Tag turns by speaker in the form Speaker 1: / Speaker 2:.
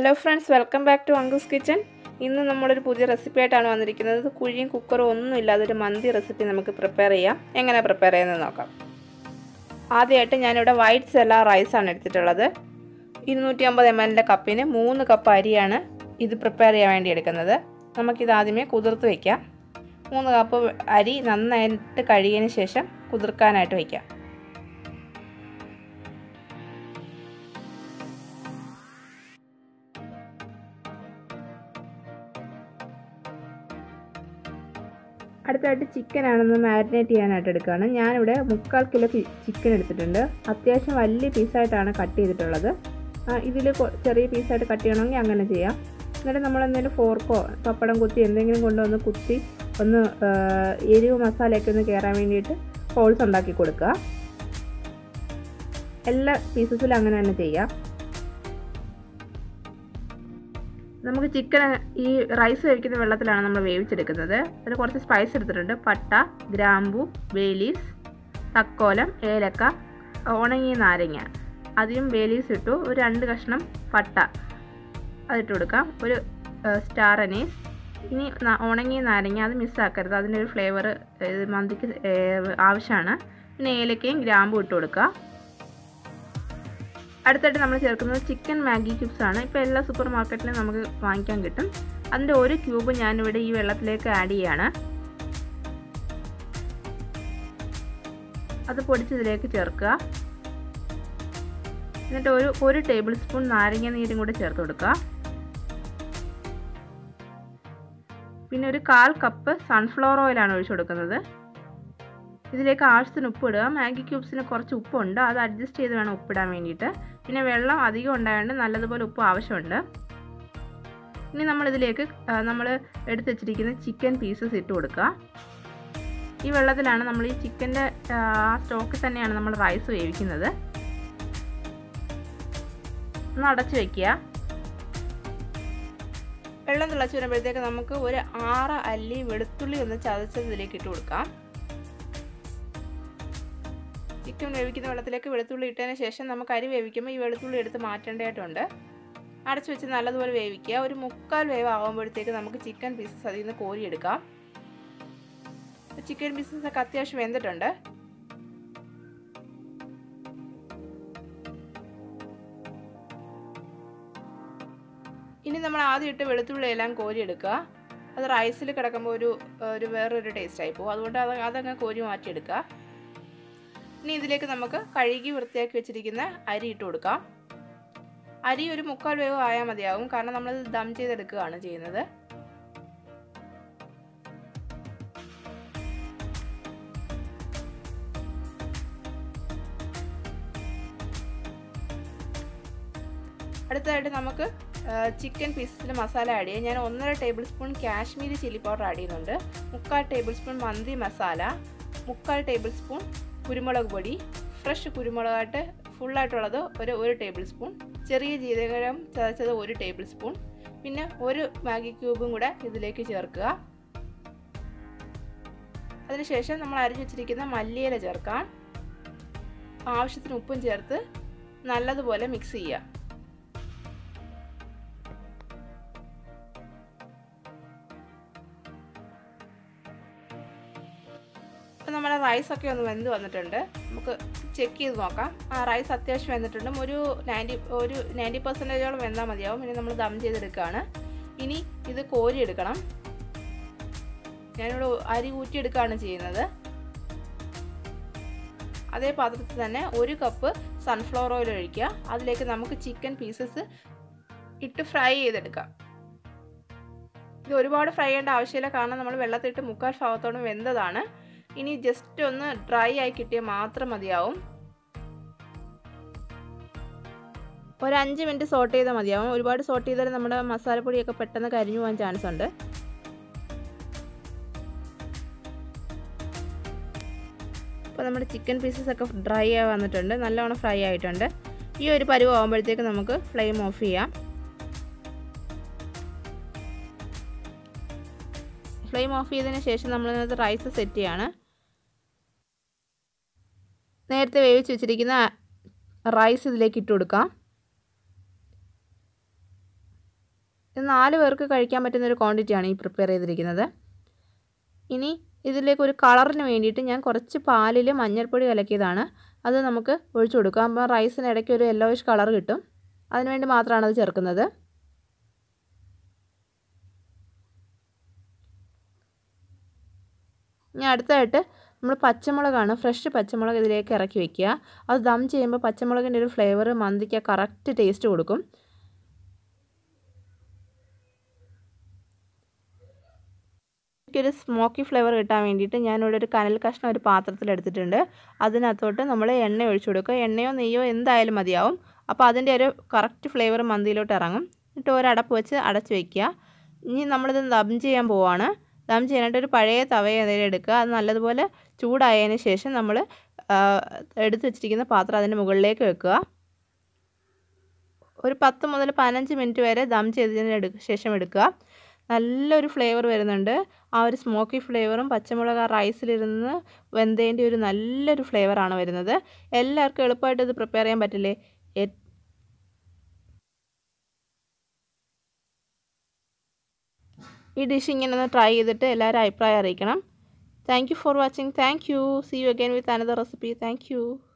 Speaker 1: hello friends welcome back to അങ്കൂസ് kitchen ഇന്ന് നമ്മളൊരു പുതിയ റെസിപ്പി ആയിട്ടാണ് വന്നിരിക്കുന്നത് കുഴിയും കുക്കറും ഒന്നും ഇല്ലാതെ ഒരു മന്തി റെസിപ്പി നമുക്ക് പ്രിപ്പയർ ചെയ്യാം എങ്ങനെ പ്രിപ്പയർ ചെയ്യുന്നത് നോക്കാം ആദ്യമായിട്ട് ഞാനിവിടെ വൈറ്റ് സെല്ല റൈസാണ് എടുത്തിട്ടുള്ളത് ഇരുന്നൂറ്റി അമ്പത് എം എല്ലിൻ്റെ കപ്പിന് മൂന്ന് കപ്പ് അരിയാണ് ഇത് പ്രിപ്പയർ ചെയ്യാൻ വേണ്ടി എടുക്കുന്നത് നമുക്കിത് ആദ്യമേ കുതിർത്ത് വയ്ക്കാം മൂന്ന് കപ്പ് അരി നന്നായിട്ട് കഴുകിയതിന് ശേഷം കുതിർക്കാനായിട്ട് വയ്ക്കാം അടുത്തായിട്ട് ചിക്കൻ ആണെന്ന് മാരിനേറ്റ് ചെയ്യാനായിട്ട് എടുക്കുകയാണ് ഞാനിവിടെ മുക്കാൽ കിലോ ചിക്കൻ എടുത്തിട്ടുണ്ട് അത്യാവശ്യം വലിയ പീസായിട്ടാണ് കട്ട് ചെയ്തിട്ടുള്ളത് ഇതിൽ ചെറിയ പീസായിട്ട് കട്ട് ചെയ്യണമെങ്കിൽ അങ്ങനെ ചെയ്യാം എന്നിട്ട് നമ്മൾ എന്തെങ്കിലും ഫോർക്കോ പപ്പടം കുത്തി എന്തെങ്കിലും കൊണ്ടുവന്ന് കുത്തി ഒന്ന് എരിവ് മസാലയൊക്കെ ഒന്ന് കയറാൻ വേണ്ടിയിട്ട് ഹോൾസ് ഉണ്ടാക്കി കൊടുക്കുക എല്ലാ പീസസിലും അങ്ങനെ തന്നെ ചെയ്യാം നമുക്ക് ചിക്കൻ ഈ റൈസ് വേവിക്കുന്ന വെള്ളത്തിലാണ് നമ്മൾ വേവിച്ചെടുക്കുന്നത് അതിൽ കുറച്ച് സ്പൈസ് എടുത്തിട്ടുണ്ട് പട്ട ഗ്രാമ്പു ബേലീസ് തക്കോലം ഏലക്ക ഉണങ്ങിയ നാരങ്ങ ആദ്യം ബേലീസ് ഇട്ടു ഒരു രണ്ട് കഷ്ണം പട്ട അതിട്ട് കൊടുക്കാം ഒരു സ്റ്റാർ അനീസ് ഇനി ഉണങ്ങിയ നാരങ്ങ അത് മിസ്സാക്കരുത് അതിൻ്റെ ഒരു ഫ്ലേവർ മന്തിക്ക് ആവശ്യമാണ് പിന്നെ ഏലക്കയും ഗ്രാമ്പും ഇട്ട് കൊടുക്കുക അടുത്തായിട്ട് നമ്മൾ ചേർക്കുന്നത് ചിക്കൻ മാഗി ക്യൂബ്സ് ആണ് ഇപ്പോൾ എല്ലാ സൂപ്പർ മാർക്കറ്റിലും നമുക്ക് വാങ്ങിക്കാൻ കിട്ടും അതിൻ്റെ ഒരു ക്യൂബ് ഞാനിവിടെ ഈ വെള്ളത്തിലേക്ക് ആഡ് ചെയ്യാണ് അത് പൊടിച്ചതിലേക്ക് ചേർക്കുക എന്നിട്ട് ഒരു ഒരു ടേബിൾ സ്പൂൺ നാരങ്ങ നീരും കൂടെ ചേർത്ത് കൊടുക്കുക പിന്നെ ഒരു കാൽ കപ്പ് സൺഫ്ലവർ ഓയിലാണ് ഒഴിച്ചു കൊടുക്കുന്നത് ഇതിലേക്ക് ആവശ്യത്തിന് ഉപ്പ് ഇടുക മാഗി ക്യൂബ്സിന് കുറച്ച് ഉപ്പുണ്ട് അത് അഡ്ജസ്റ്റ് ചെയ്ത് വേണം ഉപ്പിടാൻ വേണ്ടിയിട്ട് പിന്നെ വെള്ളം അധികം ഉണ്ടായതുകൊണ്ട് നല്ലതുപോലെ ഉപ്പ് ആവശ്യമുണ്ട് ഇനി നമ്മളിതിലേക്ക് നമ്മൾ എടുത്ത് വെച്ചിരിക്കുന്ന ചിക്കൻ പീസസ് ഇട്ട് കൊടുക്കുക ഈ വെള്ളത്തിലാണ് നമ്മൾ ഈ ചിക്കൻ്റെ ആ സ്റ്റോക്കിൽ തന്നെയാണ് നമ്മൾ റൈസ് വേവിക്കുന്നത് ഒന്ന് അടച്ചു വയ്ക്കുക വെള്ളം തിളച്ച് വരുമ്പോഴത്തേക്ക് നമുക്ക് ഒരു ആറ് അല്ലി വെളുത്തുള്ളി ഒന്ന് ചതച്ചത് ഇതിലേക്ക് ഇട്ട് കൊടുക്കാം ചിക്കൻ വേവിക്കുന്ന വെള്ളത്തിലേക്ക് വെളുത്തുള്ളി ഇട്ടതിന് ശേഷം നമുക്ക് അരി വേവിക്കുമ്പോൾ ഈ വെളുത്തുള്ളി എടുത്ത് മാറ്റേണ്ടതായിട്ടുണ്ട് അടച്ചു വെച്ച് നല്ലതുപോലെ വേവിക്കുക ഒരു മുക്കാൽ വേവ് ആകുമ്പോഴത്തേക്ക് നമുക്ക് ചിക്കൻ പീസസ് അതിൽ നിന്ന് കോരിയെടുക്കാം ചിക്കൻ പീസസ് ഒക്കെ അത്യാവശ്യം വെന്തിട്ടുണ്ട് ഇനി നമ്മൾ ആദ്യം ഇട്ട് വെളുത്തുള്ളി എല്ലാം കോരിയെടുക്കുക അത് റൈസിൽ കിടക്കുമ്പോൾ ഒരു ഒരു വേറൊരു ടേസ്റ്റ് ആയി പോകും അതുകൊണ്ട് അത് അതങ്ങ് കോരി മാറ്റിയെടുക്കുക ഇനി ഇതിലേക്ക് നമുക്ക് കഴുകി വൃത്തിയാക്കി വെച്ചിരിക്കുന്ന അരി ഇട്ട് കൊടുക്കാം അരി ഒരു മുക്കാൽ വേവ് ആയാൽ മതിയാകും കാരണം നമ്മൾ ദം ചെയ്തെടുക്കുകയാണ് ചെയ്യുന്നത് അടുത്തതായിട്ട് നമുക്ക് ചിക്കൻ പീസസിൽ മസാല ആഡ് ചെയ്യാം ഞാൻ ഒന്നര tablespoon Kashmiri chilli powder add ചെയ്യുന്നുണ്ട് മുക്കാൽ ടേബിൾ സ്പൂൺ മന്തി മസാല മുക്കാൽ ടേബിൾ സ്പൂൺ കുരുമുളക് പൊടി ഫ്രഷ് കുരുമുളകായിട്ട് ഫുള്ളായിട്ടുള്ളത് ഒരു ഒരു ടേബിൾ സ്പൂൺ ചെറിയ ജീരകം ചതച്ചത് ഒരു ടേബിൾ സ്പൂൺ പിന്നെ ഒരു മാഗി ക്യൂബും കൂടെ ഇതിലേക്ക് ചേർക്കുക അതിനുശേഷം നമ്മൾ അരിഞ്ഞു വെച്ചിരിക്കുന്ന മല്ലിയില ചേർക്കാം ആവശ്യത്തിന് ഉപ്പും ചേർത്ത് നല്ലതുപോലെ മിക്സ് ചെയ്യുക ഇപ്പം നമ്മുടെ റൈസൊക്കെ ഒന്ന് വെന്ത് വന്നിട്ടുണ്ട് നമുക്ക് ചെക്ക് ചെയ്ത് നോക്കാം ആ റൈസ് അത്യാവശ്യം വെന്തിട്ടുണ്ട് ഒരു നയൻറ്റി ഒരു നയൻറ്റി പെർസെൻറ്റേജോളം വെന്താൽ മതിയാവും ഇനി നമ്മൾ ദം ചെയ്തെടുക്കുകയാണ് ഇനി ഇത് കോരിയെടുക്കണം ഞാനിവിടെ അരി ഊറ്റിയെടുക്കുകയാണ് ചെയ്യുന്നത് അതേ പാത്രത്തിൽ തന്നെ ഒരു കപ്പ് സൺഫ്ലവർ ഓയിൽ ഒഴിക്കുക അതിലേക്ക് നമുക്ക് ചിക്കൻ പീസസ് ഇട്ട് ഫ്രൈ ചെയ്തെടുക്കാം ഇത് ഒരുപാട് ഫ്രൈ ചെയ്യേണ്ട ആവശ്യമില്ല കാരണം നമ്മൾ വെള്ളത്തിട്ട് മുക്കാൽ ഭാഗത്തോളം വെന്തതാണ് ഇനി ജസ്റ്റ് ഒന്ന് ഡ്രൈ ആയി കിട്ടിയാൽ മാത്രം മതിയാവും ഒരു അഞ്ച് മിനിറ്റ് സോട്ട് ചെയ്താൽ മതിയാവും ഒരുപാട് സോട്ട് ചെയ്താൽ നമ്മുടെ മസാലപ്പൊടിയൊക്കെ പെട്ടെന്ന് കരിഞ്ഞു പോകാൻ ചാൻസ് ഉണ്ട് അപ്പോൾ നമ്മുടെ ചിക്കൻ പീസസ് ഒക്കെ ഡ്രൈ ആയി വന്നിട്ടുണ്ട് നല്ലവണ്ണം ഫ്രൈ ആയിട്ടുണ്ട് ഈ ഒരു പരുവ് ആകുമ്പോഴത്തേക്ക് നമുക്ക് ഫ്ലെയിം ഓഫ് ചെയ്യാം ഫ്ലെയിം ഓഫ് ചെയ്തതിന് ശേഷം നമ്മൾ ഇതിനകത്ത് റൈസ് സെറ്റ് ചെയ്യാണ് നേരത്തെ വേവിച്ച് വെച്ചിരിക്കുന്ന റൈസ് ഇതിലേക്ക് ഇട്ട് കൊടുക്കാം ഇത് നാല് പേർക്ക് കഴിക്കാൻ പറ്റുന്ന ഒരു ക്വാണ്ടിറ്റിയാണ് ഈ പ്രിപ്പയർ ചെയ്തിരിക്കുന്നത് ഇനി ഇതിലേക്ക് ഒരു കളറിന് വേണ്ടിയിട്ട് ഞാൻ കുറച്ച് പാലിൽ മഞ്ഞൾപ്പൊടി കലക്കിയതാണ് അത് നമുക്ക് ഒഴിച്ചു കൊടുക്കാം അപ്പോൾ റൈസിന് ഇടയ്ക്ക് ഒരു യെല്ലോയിഷ് കളർ കിട്ടും അതിനുവേണ്ടി മാത്രമാണ് അത് ചേർക്കുന്നത് ഇനി അടുത്തതായിട്ട് നമ്മൾ പച്ചമുളകാണ് ഫ്രഷ് പച്ചമുളക് ഇതിലേക്ക് ഇറക്കി വെക്കുക അത് ദം ചെയ്യുമ്പോൾ പച്ചമുളകിൻ്റെ ഒരു ഫ്ലേവർ മന്തിക്ക് കറക്റ്റ് ടേസ്റ്റ് കൊടുക്കും ഒരു സ്മോക്കി ഫ്ലേവർ കിട്ടാൻ വേണ്ടിയിട്ട് ഞാനിവിടെ ഒരു കനൽ കഷ്ണം ഒരു പാത്രത്തിൽ എടുത്തിട്ടുണ്ട് അതിനകത്തോട്ട് നമ്മൾ എണ്ണ ഒഴിച്ചു കൊടുക്കുക എണ്ണയോ നെയ്യോ എന്തായാലും മതിയാവും അപ്പോൾ അതിൻ്റെ ഒരു കറക്റ്റ് ഫ്ലേവർ മന്തിയിലോട്ട് ഇറങ്ങും എന്നിട്ട് ഒരടപ്പ് വെച്ച് അടച്ച് വയ്ക്കുക ഇനി നമ്മളിത് ദം ചെയ്യാൻ പോവാണ് ദം ചെയ്യാനായിട്ട് ഒരു പഴയ തവ ഏതെങ്കിലും എടുക്കുക അത് നല്ലതുപോലെ ചൂടായതിന് ശേഷം നമ്മൾ എടുത്ത് വെച്ചിരിക്കുന്ന പാത്രം അതിൻ്റെ മുകളിലേക്ക് വെക്കുക ഒരു പത്ത് മുതൽ പതിനഞ്ച് മിനിറ്റ് വരെ ദം ചെയ്തതിന് എടു ശേഷം എടുക്കുക നല്ലൊരു ഫ്ലേവർ വരുന്നുണ്ട് ആ ഒരു സ്മോക്കി ഫ്ലേവറും പച്ചമുളക് ആ റൈസിലിരുന്ന് വെന്തേൻ്റെ ഒരു നല്ലൊരു ഫ്ലേവറാണ് വരുന്നത് എല്ലാവർക്കും എളുപ്പമായിട്ട് ഇത് പ്രിപ്പയർ ചെയ്യാൻ പറ്റില്ലേ ഈ ഡിഷ് ഇങ്ങനെ ഒന്ന് ട്രൈ ചെയ്തിട്ട് എല്ലാവരും അഭിപ്രായം അറിയിക്കണം thank you for watching thank you see you again with another recipe thank U